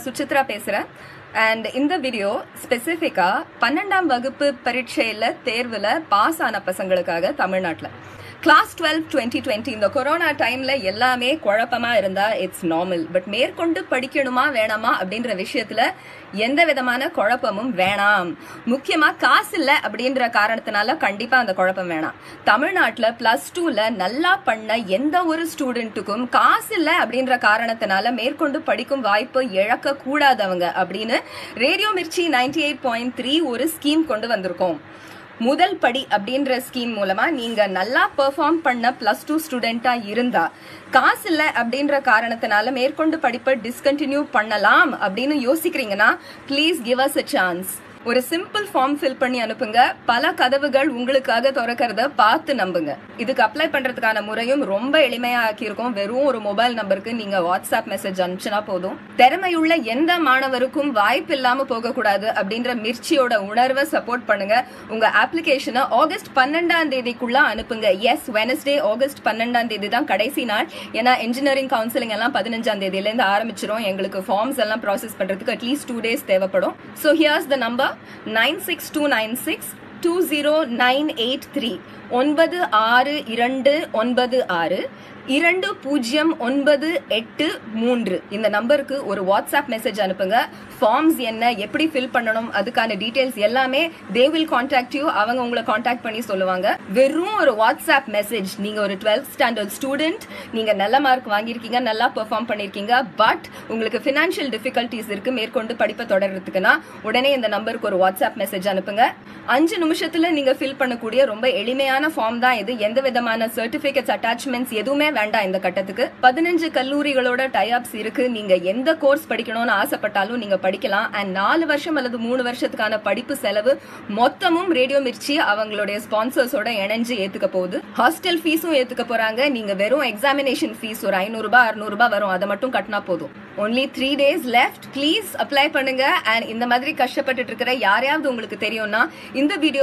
சுசித்ரா பேசுறேன் அண்ட் இந்த வீடியோ ஸ்பெசிஃபிக்கா பன்னெண்டாம் வகுப்பு பரீட்சையில தேர்வுல பாஸ் ஆன பசங்களுக்காக தமிழ்நாட்டில் கிளாஸ் டுவெல் டுவெண்ட்டி டுவெண்ட்டி இந்த கொரோனா டைம்ல எல்லாமே குழப்பமா இருந்தா இட்ஸ் நார்மல் பட் மேற்கொண்டு படிக்கணுமா வேணாமா அப்படின்ற விஷயத்துல எந்த விதமான குழப்பமும் வேணாம் முக்கியமா காசு இல்ல அப்படின்ற காரணத்தினால கண்டிப்பா அந்த குழப்பம் வேணாம் தமிழ்நாட்டுல பிளஸ் டூல நல்லா பண்ண எந்த ஒரு ஸ்டூடெண்ட்டுக்கும் காசு இல்ல அப்படின்ற காரணத்தினால மேற்கொண்டு படிக்கும் வாய்ப்பு இழக்க கூடாதவங்க அப்படின்னு radio Mirchi ninety eight point three ஒரு ஸ்கீம் கொண்டு வந்திருக்கோம் முதல் படி அப்படின்ற ஸ்கீம் மூலமா நீங்க நல்லா பெர்ஃபார்ம் பண்ண பிளஸ் டூ ஸ்டூடெண்டா இருந்தா காசு இல்ல அப்படின்ற காரணத்தினால மேற்கொண்டு படிப்பை டிஸ்கண்டினியூ பண்ணலாம் அப்படின்னு யோசிக்கிறீங்கன்னா please give us a chance ஒரு சிம்பிள் ஃபார்ம் ஃபில் பண்ணி அனுப்புங்க பல கதவுகள் உங்களுக்காக திறக்கிறத பார்த்து நம்புங்க இதுக்கு அப்ளை பண்றதுக்கான முறையும் ரொம்ப எளிமையா ஆக்கியிருக்கோம் வெறும் ஒரு மொபைல் நம்பருக்கு நீங்க வாட்ஸ்அப் மெசேஜ் அனுப்பிச்சுனா போதும் திறமையுள்ள எந்த மாணவருக்கும் வாய்ப்பு இல்லாம போகக்கூடாது அப்படின்ற மிர்ச்சியோட உணர்வை சப்போர்ட் பண்ணுங்க உங்க அப்ளிகேஷனை ஆகஸ்ட் பன்னெண்டாம் தேதிக்குள்ள அனுப்புங்க எஸ் வெனஸ்டே ஆகஸ்ட் பன்னெண்டாம் தேதி தான் கடைசி நாள் ஏன்னா இன்ஜினியரிங் கவுன்சிலிங் எல்லாம் பதினஞ்சாம் தேதியில இருந்து ஆரம்பிச்சிரும் எங்களுக்கு ஃபார்ம்ஸ் எல்லாம் ப்ராசஸ் பண்றதுக்கு அட்லீஸ்ட் டூ டேஸ் தேவைப்படும் so here's the number nine six two nine six two zero nine eight three ஒன்பது ஆறு இரண்டு ஒன்பது ஆறு இரண்டு பூஜ்ஜியம் ஒன்பது எட்டு மூன்று இந்த நம்பருக்கு ஒரு வாட்ஸ்அப் மெசேஜ் அனுப்புங்க ஃபார்ம்ஸ் என்ன எப்படி ஃபில் பண்ணணும் அதுக்கான டீடைல்ஸ் எல்லாமே தே வில் காண்டாக்ட் யூ அவங்க உங்களை காண்டாக்ட் பண்ணி சொல்லுவாங்க வெறும் ஒரு வாட்ஸ்அப் மெசேஜ் நீங்க ஒரு டுவெல்த் ஸ்டாண்டர்ட் ஸ்டூடெண்ட் நீங்க நல்ல மார்க் வாங்கியிருக்கீங்க நல்லா பெர்ஃபார்ம் பண்ணிருக்கீங்க பட் உங்களுக்கு ஃபினான்ஷியல் டிஃபிகல்ட்டிஸ் இருக்கு மேற்கொண்டு படிப்பை தொடர்றதுக்குன்னா உடனே இந்த நம்பருக்கு ஒரு வாட்ஸ்அப் மெசேஜ் அனுப்புங்க அஞ்சு நிமிஷத்துல நீங்க ஃபில் பண்ணக்கூடிய ரொம்ப எளிமையான ஃபார்ம் தான் இது எந்த விதமான சர்டிபிகேட்ஸ் அட்டாச்மெண்ட்ஸ் எதுவுமே வேண்டாம் இந்த கட்டத்துக்கு பதினஞ்சு கல்லூரிகளோட டைஅப்ஸ் இருக்கு நீங்க எந்த கோர்ஸ் படிக்கணும்னு ஆசைப்பட்டாலும் நீங்க படிக்கலாம் அண்ட் நாலு வருஷம் அல்லது மூணு வருஷத்துக்கான படிப்பு செலவு மொத்தமும் ரேடியோ மிர்ச்சி அவங்களுடைய ஸ்பான்சர்ஸோட இணைஞ்சு ஏத்துக்க போகுது ஹாஸ்டல் ஃபீஸும் ஏத்துக்க போறாங்க நீங்க வெறும் எக்ஸாமினேஷன் ஃபீஸ் ஒரு ஐநூறு ரூபாய் அறுநூறு ரூபாய் வரும் அதை மட்டும் கட்டினா போதும் only three days left please apply பண்ணுங்க அண்ட் இந்த மாதிரி கஷ்டப்பட்டுட்டு இருக்கிற யாரையாவது உங்களுக்கு தெரியும்னா இந்த வீடியோ